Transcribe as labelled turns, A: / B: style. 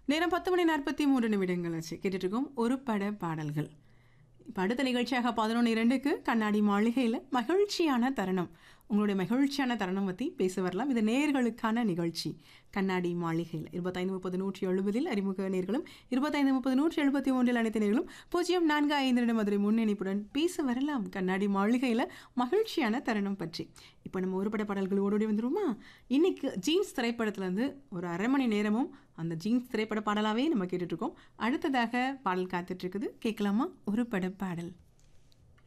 A: நேரம் பத்து மணி நாற்பத்தி மூன்று நிமிடங்கள் ஆச்சு கேட்டுட்டு இருக்கோம் ஒரு பட பாடல்கள் இப்போ அடுத்த நிகழ்ச்சியாக பதினொன்று இரண்டுக்கு கண்ணாடி மாளிகையில் மகிழ்ச்சியான தருணம் உங்களுடைய மகிழ்ச்சியான தருணம் பற்றி பேச வரலாம் இது நேர்களுக்கான நிகழ்ச்சி கண்ணாடி மாளிகையில் இருபத்தைந்து முப்பது நூற்றி எழுபதில் அறிமுக நேர்களும் இருபத்தைந்து முப்பது நூற்றி எழுபத்தி ஒன்றில் அனைத்து நேர்களும் பூஜ்ஜியம் நான்கு ஐந்து ரெண்டு மதுரை முன்னிணைப்புடன் பேச வரலாம் கண்ணாடி மாளிகையில் மகிழ்ச்சியான தருணம் பற்றி இப்போ நம்ம ஒரு பட பாடல்கள் ஓடோடி வந்துருமா இன்னைக்கு ஜீன்ஸ் திரைப்படத்துலேருந்து ஒரு அரை மணி நேரமும் அந்த ஜீன்ஸ் திரைப்பட பாடலாகவே நம்ம கேட்டுட்ருக்கோம் அடுத்ததாக பாடல் காத்துட்ருக்குது கேட்கலாமா ஒரு பட பாடல்